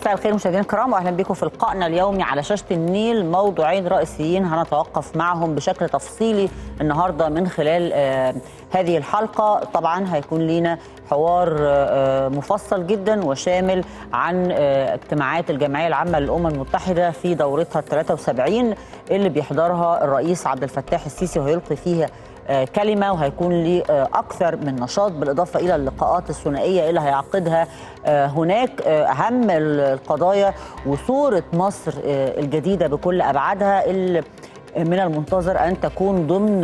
مساء الخير مشاهدينا الكرام واهلا بكم في لقائنا اليومي على شاشه النيل موضوعين رئيسيين هنتوقف معهم بشكل تفصيلي النهارده من خلال آه هذه الحلقه طبعا هيكون لينا حوار آه مفصل جدا وشامل عن آه اجتماعات الجمعيه العامه للامم المتحده في دورتها ال 73 اللي بيحضرها الرئيس عبد الفتاح السيسي وهيلقي فيها كلمه وهيكون لي اكثر من نشاط بالاضافه الى اللقاءات الثنائيه اللي هيعقدها هناك اهم القضايا وصوره مصر الجديده بكل ابعادها اللي من المنتظر ان تكون ضمن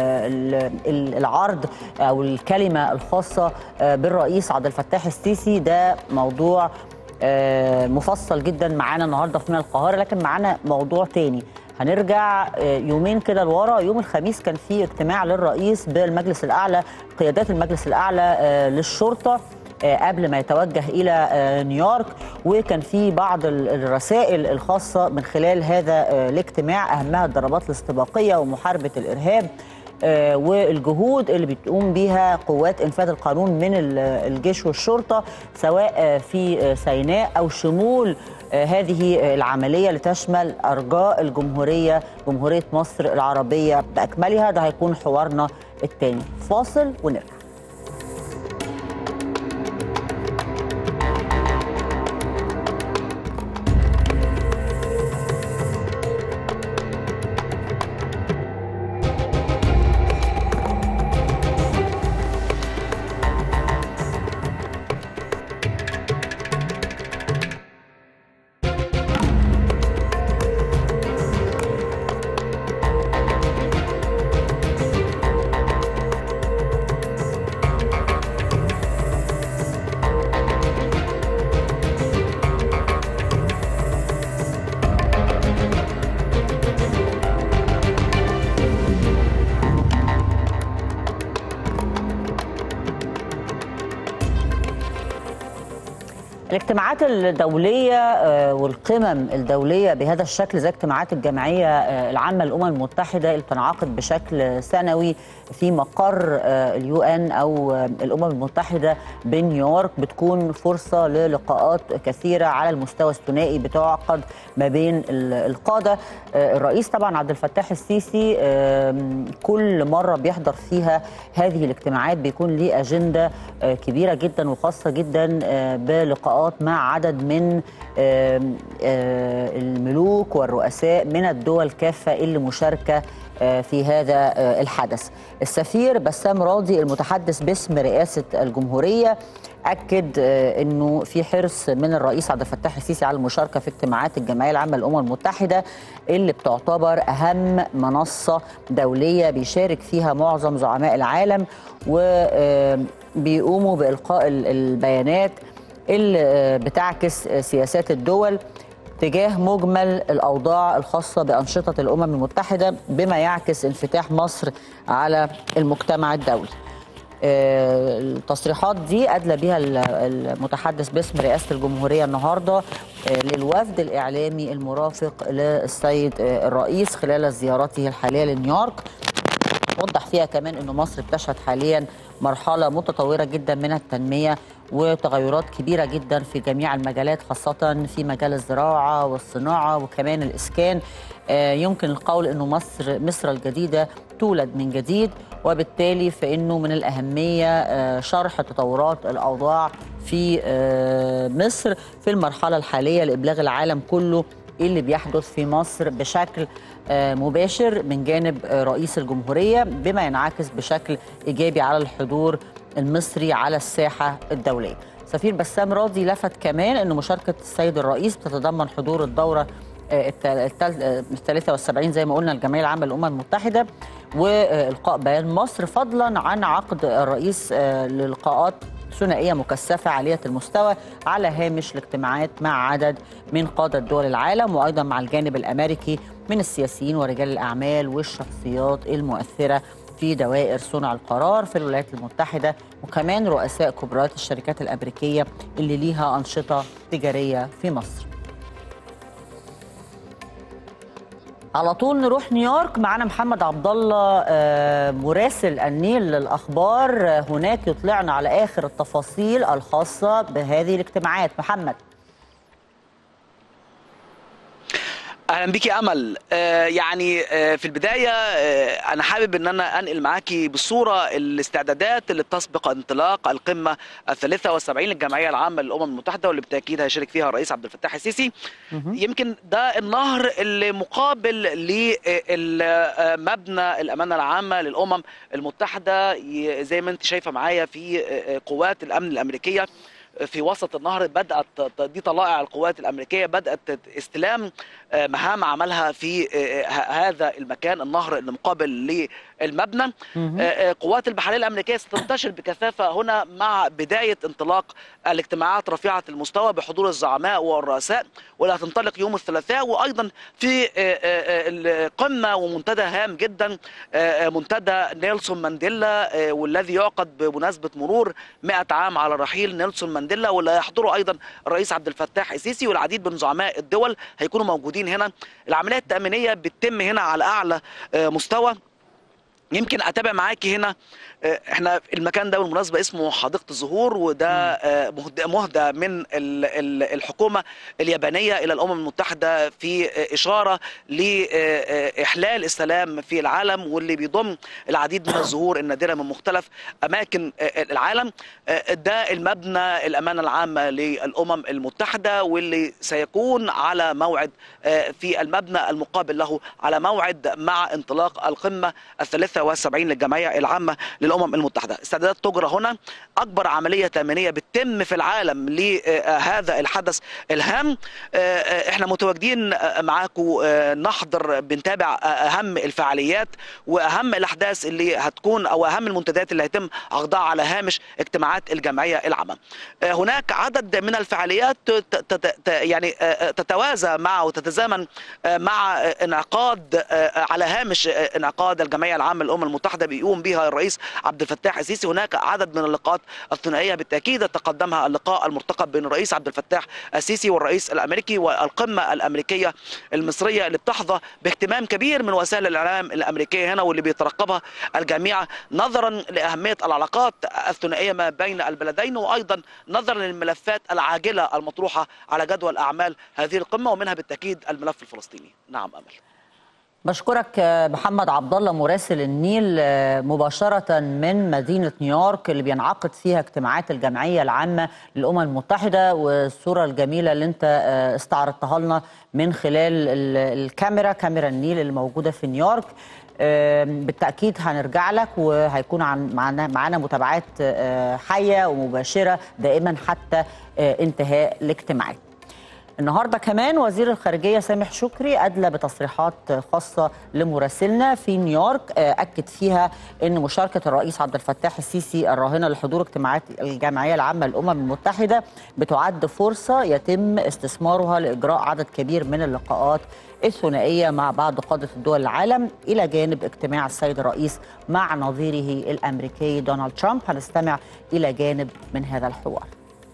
العرض او الكلمه الخاصه بالرئيس عبد الفتاح السيسي ده موضوع مفصل جدا معانا النهارده في من القاهره لكن معانا موضوع تاني هنرجع يومين كده لورا يوم الخميس كان في اجتماع للرئيس بالمجلس الاعلى قيادات المجلس الاعلى للشرطه قبل ما يتوجه الى نيويورك وكان في بعض الرسائل الخاصه من خلال هذا الاجتماع اهمها الضربات الاستباقيه ومحاربه الارهاب والجهود اللي بتقوم بها قوات انفاذ القانون من الجيش والشرطه سواء في سيناء او شمول هذه العمليه لتشمل ارجاء الجمهوريه جمهوريه مصر العربيه باكملها ده هيكون حوارنا الثاني فاصل ونرجع الاجتماعات الدولية والقمم الدولية بهذا الشكل زي اجتماعات الجمعية العامة للأمم المتحدة اللي بتنعقد بشكل سنوي في مقر اليو ان أو الأمم المتحدة بنيويورك بتكون فرصة للقاءات كثيرة على المستوى الثنائي بتعقد ما بين القادة الرئيس طبعا عبد الفتاح السيسي كل مرة بيحضر فيها هذه الاجتماعات بيكون ليه أجندة كبيرة جدا وخاصة جدا بلقاءات مع عدد من الملوك والرؤساء من الدول كافة اللي مشاركة في هذا الحدث السفير بسام راضي المتحدث باسم رئاسة الجمهورية أكد أنه في حرص من الرئيس عبد الفتاح السيسي على المشاركة في اجتماعات الجمعية العامة للأمم المتحدة اللي بتعتبر أهم منصة دولية بيشارك فيها معظم زعماء العالم وبيقوموا بإلقاء البيانات اللي بتعكس سياسات الدول تجاه مجمل الاوضاع الخاصه بانشطه الامم المتحده بما يعكس انفتاح مصر على المجتمع الدولي. التصريحات دي ادلى بها المتحدث باسم رئاسه الجمهوريه النهارده للوفد الاعلامي المرافق للسيد الرئيس خلال زيارته الحاليه لنيويورك. وضح فيها كمان انه مصر بتشهد حاليا مرحله متطوره جدا من التنميه وتغيرات كبيرة جدا في جميع المجالات خاصة في مجال الزراعة والصناعة وكمان الإسكان يمكن القول أنه مصر مصر الجديدة تولد من جديد وبالتالي فإنه من الأهمية شرح تطورات الأوضاع في مصر في المرحلة الحالية لإبلاغ العالم كله ايه اللي بيحدث في مصر بشكل مباشر من جانب رئيس الجمهوريه بما ينعكس بشكل ايجابي على الحضور المصري على الساحه الدوليه. سفير بسام راضي لفت كمان ان مشاركه السيد الرئيس بتتضمن حضور الدوره ال 73 زي ما قلنا الجمعيه العامه للامم المتحده والقاء بيان مصر فضلا عن عقد الرئيس للقاءات ثنائيه مكثفه عاليه المستوى على هامش الاجتماعات مع عدد من قاده دول العالم وايضا مع الجانب الامريكي من السياسيين ورجال الاعمال والشخصيات المؤثره في دوائر صنع القرار في الولايات المتحده وكمان رؤساء كبريات الشركات الامريكيه اللي ليها انشطه تجاريه في مصر. على طول نروح نيويورك معانا محمد عبد الله مراسل النيل للاخبار هناك يطلعنا على اخر التفاصيل الخاصه بهذه الاجتماعات محمد اهلا بيكي امل آه يعني آه في البدايه آه انا حابب ان انا انقل معاكي بالصوره الاستعدادات اللي تسبق انطلاق القمه الثالثه والسبعين للجمعيه العامه للامم المتحده واللي بالتاكيد هيشارك فيها الرئيس عبد الفتاح السيسي يمكن ده النهر اللي مقابل لمبنى الامانه العامه للامم المتحده ي- زي ما انت شايفه معايا في آه، قوات الامن الامريكيه في وسط النهر بدات دي طلائع القوات الامريكيه بدات استلام آه، مهام عملها في آه، ه- هذا المكان النهر اللي مقابل للمبنى آه، آه، قوات البحريه الامريكيه ستنتشر بكثافه هنا مع بدايه انطلاق الاجتماعات رفيعه المستوى بحضور الزعماء والرؤساء واللي هتنطلق يوم الثلاثاء وايضا في آه، آه، القمه ومنتدى هام جدا آه، آه، منتدى نيلسون مانديلا آه، والذي يعقد بمناسبه مرور 100 عام على رحيل نيلسون مانديلا واللي هيحضره ايضا الرئيس عبد الفتاح السيسي والعديد من زعماء الدول هيكونوا موجودين هنا العمليه التامينيه بتتم هنا على اعلى آه، مستوى يمكن اتابع معاكي هنا آه، احنا المكان ده بالمناسبه اسمه حديقه الزهور وده آه، مهد- مهدى من ال- ال- الحكومه اليابانيه الى الامم المتحده في آه، اشاره لاحلال السلام في العالم واللي بيضم العديد من الزهور النادره من مختلف اماكن آه، العالم آه، ده المبنى الامانه العامه للامم المتحده واللي سيكون على موعد آه، في المبنى المقابل له على موعد مع انطلاق القمه الثالثه والسبعين للجمعيه العامه للامم المتحده استعدادات تجرى هنا اكبر عمليه تامينيه بتتم في العالم لهذا الحدث الهام آه، آه، احنا متواجدين آه، معاكم آه، نحضر بنتابع آه، اهم الفعاليات واهم الاحداث اللي هتكون او اهم المنتديات اللي هيتم عقدها على هامش اجتماعات الجمعيه العامه آه، هناك عدد من الفعاليات ت- ت- ت- يعني آه، تتوازى مع وتتزامن آه، مع آه، انعقاد آه، على هامش آه، انعقاد الجمعيه العامه للامم المتحده بيقوم بها الرئيس عبد الفتاح السيسي هناك عدد من اللقاءات الثنائيه بالتاكيد تقدمها اللقاء المرتقب بين الرئيس عبد الفتاح السيسي والرئيس الامريكي والقمه الامريكيه المصريه اللي بتحظى باهتمام كبير من وسائل الاعلام الامريكيه هنا واللي بيترقبها الجميع نظرا لاهميه العلاقات الثنائيه ما بين البلدين وايضا نظرا للملفات العاجله المطروحه على جدول اعمال هذه القمه ومنها بالتاكيد الملف الفلسطيني نعم امل بشكرك آه، محمد عبد الله مراسل النيل آه، مباشرة من مدينة نيويورك اللي بينعقد فيها اجتماعات الجمعية العامة للأمم المتحدة والصورة الجميلة اللي انت آه، استعرضتها لنا من خلال ال- الكاميرا كاميرا النيل اللي موجودة في نيويورك آه، بالتأكيد هنرجع لك وهيكون عن- معنا معانا متابعات آه، حية ومباشرة دائما حتى آه، انتهاء الاجتماعات النهارده كمان وزير الخارجيه سامح شكري ادلى بتصريحات خاصه لمراسلنا في نيويورك آه، اكد فيها ان مشاركه الرئيس عبد الفتاح السيسي الراهنه لحضور اجتماعات الجمعيه العامه للامم المتحده بتعد فرصه يتم استثمارها لاجراء عدد كبير من اللقاءات الثنائيه مع بعض قاده الدول العالم الى جانب اجتماع السيد الرئيس مع نظيره الامريكي دونالد ترامب هنستمع الى جانب من هذا الحوار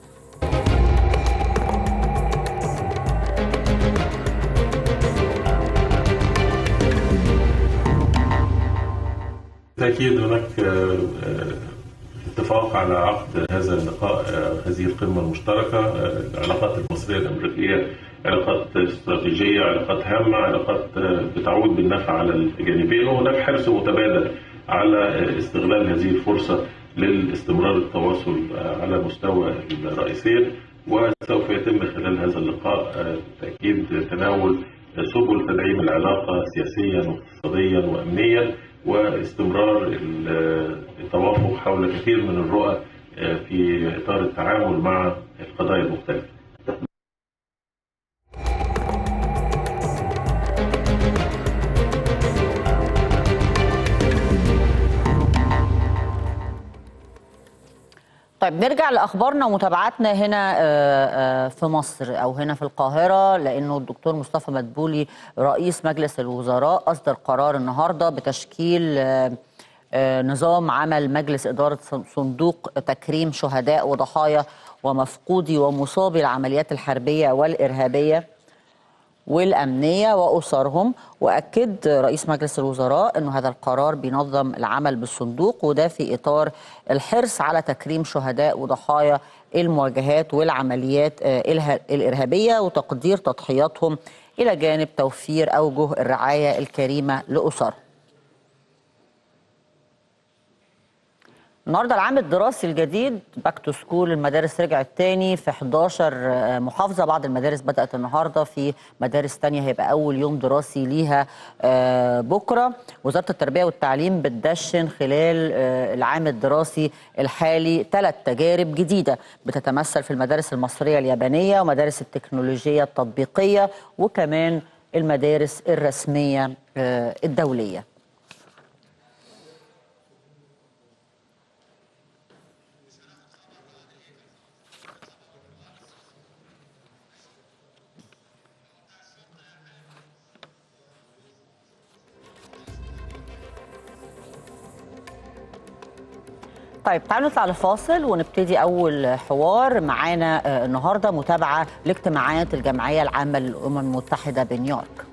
بالتأكيد هناك آه، آه، اتفاق على عقد هذا اللقاء آه، هذه القمة المشتركة آه، العلاقات المصرية الأمريكية علاقات استراتيجية علاقات هامة علاقات آه، بتعود بالنفع على الجانبين وهناك حرص متبادل على آه، استغلال هذه الفرصة للاستمرار التواصل آه، على مستوى الرئيسين وسوف يتم خلال هذا اللقاء آه، بالتأكيد تناول سبل تدعيم العلاقة سياسيا واقتصاديا وأمنيا واستمرار ال- التوافق حول كثير من الرؤى آه، في إطار التعامل مع القضايا المختلفة طيب نرجع لاخبارنا ومتابعاتنا هنا آه، آه، في مصر او هنا في القاهره لانه الدكتور مصطفى مدبولي رئيس مجلس الوزراء اصدر قرار النهارده بتشكيل آه، آه، نظام عمل مجلس اداره صندوق تكريم شهداء وضحايا ومفقودي ومصابي العمليات الحربيه والارهابيه والأمنية وأسرهم وأكد رئيس مجلس الوزراء أنه هذا القرار بينظم العمل بالصندوق وده في إطار الحرص على تكريم شهداء وضحايا المواجهات والعمليات آه، الها- الإرهابية وتقدير تضحياتهم إلى جانب توفير أوجه الرعاية الكريمة لأسرهم النهارده العام الدراسي الجديد باك تو سكول المدارس رجعت تاني في 11 محافظه بعض المدارس بدات النهارده في مدارس تانية هيبقى اول يوم دراسي ليها آه، بكره وزاره التربيه والتعليم بتدشن خلال آه، العام الدراسي الحالي ثلاث تجارب جديده بتتمثل في المدارس المصريه اليابانيه ومدارس التكنولوجيه التطبيقيه وكمان المدارس الرسميه آه، الدوليه طيب تعالوا نطلع لفاصل ونبتدي اول حوار معانا آه، النهارده متابعه لاجتماعات الجمعيه العامه للامم المتحده بنيويورك